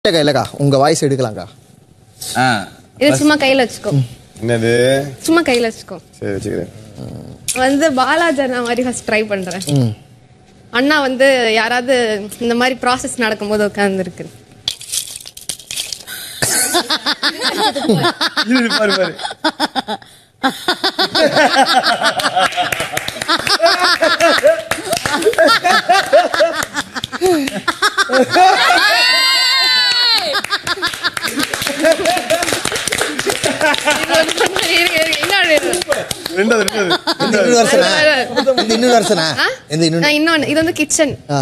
இல்லக்கா இல்லக்கா உங்க வாய்ஸ் எடுக்கலாம்க்கா ஆ இது சும்மா கையில வச்சுக்கோ என்னது சும்மா கையில வச்சுக்கோ சரி வச்சுக்கிறேன் வந்து பாலாஜி அண்ணா மாதிரி ஃபர்ஸ்ட் ட்ரை பண்றேன் ம் அண்ணா வந்து யாராவது இந்த மாதிரி ப்ராசஸ் நடக்கும்போது உட்கார்ந்துருக்கு இரு, பாரு பாரு ரெண்டாவது ரெண்டாவது இன்னொரு வருஷனா இந்த இன்னொரு வருஷனா இந்த இன்னொரு இன்னொன்னு இது வந்து கிச்சன் ஆ.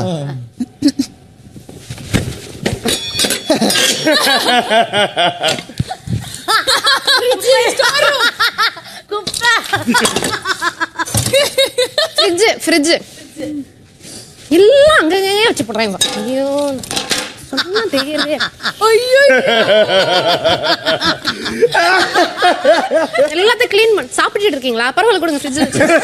ஃப்ரிட்ஜ் ஃப்ரிட்ஜ் எல்லாம் அங்கங்கே வச்சு போடுறாங்க ஐயோ சொன்னா தெரியலையே ஐயோ எல்லாத்தையும் க்ளீன் பண்ண சாப்பிட்டுட்டு இருக்கீங்களா பரவாயில்ல கொடுங்க ஃப்ரிட்ஜ்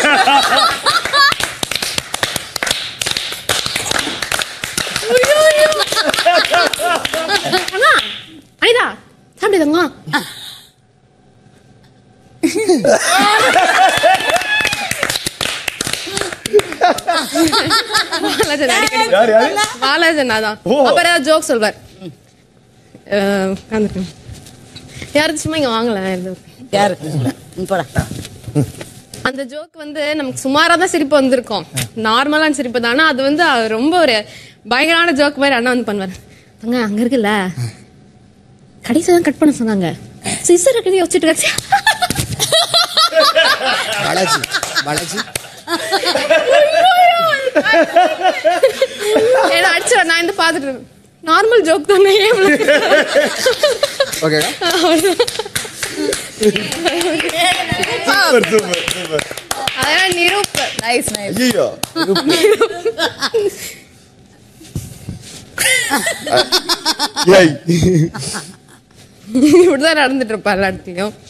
அண்ணா அனிதா சாப்பிடுதாங்க பாலாஜன் அடிக்கடி யார் யாரு பாலாஜன் அதான் ஓ. அப்புறம் ஏதாவது ஜோக் சொல்வார் அஹ், உட்கார்ந்திருக்கேன். யாராவது சும்மா இங்க வாங்கலாம் யாரு ம், போடா அந்த ஜோக் வந்து நமக்கு சுமாரா தான் சிரிப்பு வந்திருக்கும் நார்மலான சிரிப்பு தான் ஆனா அது வந்து அவர் ரொம்ப ஒரு பயங்கரமான ஜோக் மாதிரி அண்ணா வந்து பண்ணுவார் தங்க அங்க இருக்குல்ல கடைசி தான் கட் பண்ண சொன்னாங்க சிசர் கட்டி வச்சுட்டு கடைசி பாலாஜி பாலாஜி ஏன்னா அடிச்சு நான் இந்த பாத்துட்டு நார்மல் ஜோக் தானே ஏன் இவ்வளவு ஓகேக்கா சூப்பர் சூப்பர் சூப்பர் அதெல்லாம் நிரூப் நைஸ் நைஸ் ஐயோ ஏய் இப்படிதான் நடந்துட்டு இருப்பா எல்லா இடத்துலயும்